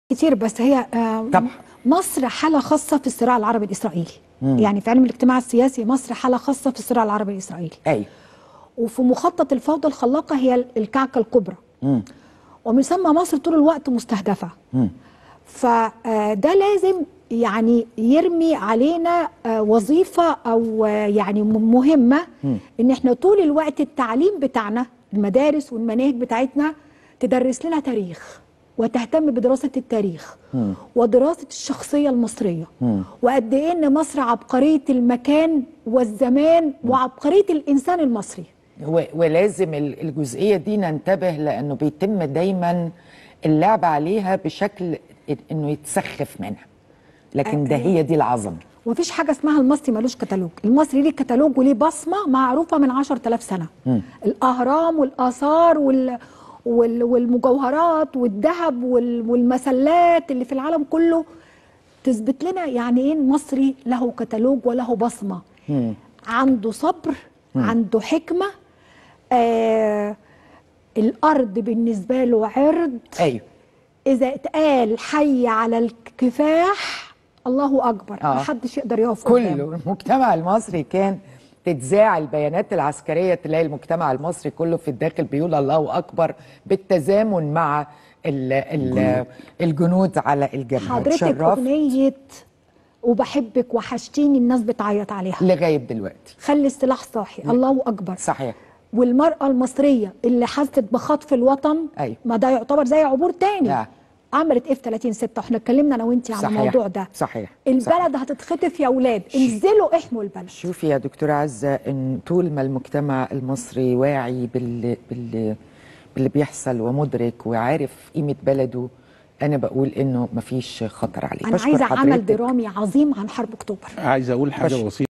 كتير بس هي آه، طبعا. مصر حالة خاصة في الصراع العربي الإسرائيلي يعني في علم الاجتماع السياسي مصر حالة خاصة في الصراع العربي الإسرائيلي ايوه وفي مخطط الفوضى الخلاقة هي الكعكة الكبرى ومن ثم مصر طول الوقت مستهدفة فده لازم يعني يرمي علينا آه، وظيفة أو آه، يعني م- مهمة إن إحنا طول الوقت التعليم بتاعنا المدارس والمناهج بتاعتنا تدرس لنا تاريخ وتهتم بدراسة التاريخ ودراسة الشخصية المصرية وقد إيه إن مصر عبقرية المكان والزمان وعبقرية الإنسان المصري و- ولازم ال- الجزئيه دي ننتبه لانه بيتم دايما اللعب عليها بشكل انه يتسخف منها لكن ده هي دي العظمه ومفيش حاجه اسمها المصري ملوش كتالوج المصري ليه كتالوج وليه بصمه معروفه من 10000 سنه الاهرام والاثار وال وال والمجوهرات والذهب وال والمسلات اللي في العالم كله تثبت لنا يعني ايه المصري له كتالوج وله بصمه عنده صبر عنده حكمه آه الارض بالنسبه له عرض ايوه إذا اتقال حي على الكفاح الله أكبر آه. محدش يقدر يقف قدامه كله المجتمع المصري كان تتذاع البيانات العسكريه تلاقي المجتمع المصري كله في الداخل بيقول الله اكبر بالتزامن مع ال ال الجنود على الجبهه حضرتك اتشرفت أغنية وبحبك وحشتيني الناس بتعيط عليها لغايه دلوقتي خلي السلاح صاحي الله أكبر صحيح والمرأة المصرية اللي حست بخطف الوطن أيوة. ما ده يعتبر زي عبور تاني نعم. عملت ايه في 30 6 واحنا اتكلمنا انا وانت عن صحيح. الموضوع ده صحيح. البلد صحيح. هتتخطف يا اولاد انزلوا احموا البلد شوفي يا دكتورة عزة ان طول ما المجتمع المصري واعي بال... بال... باللي بيحصل ومدرك وعارف قيمة بلده انا بقول انه مفيش خطر عليه انا بشكر عايزه عمل حضرتك. درامي عظيم عن حرب اكتوبر عايز اقول حاجه بش- بسيطه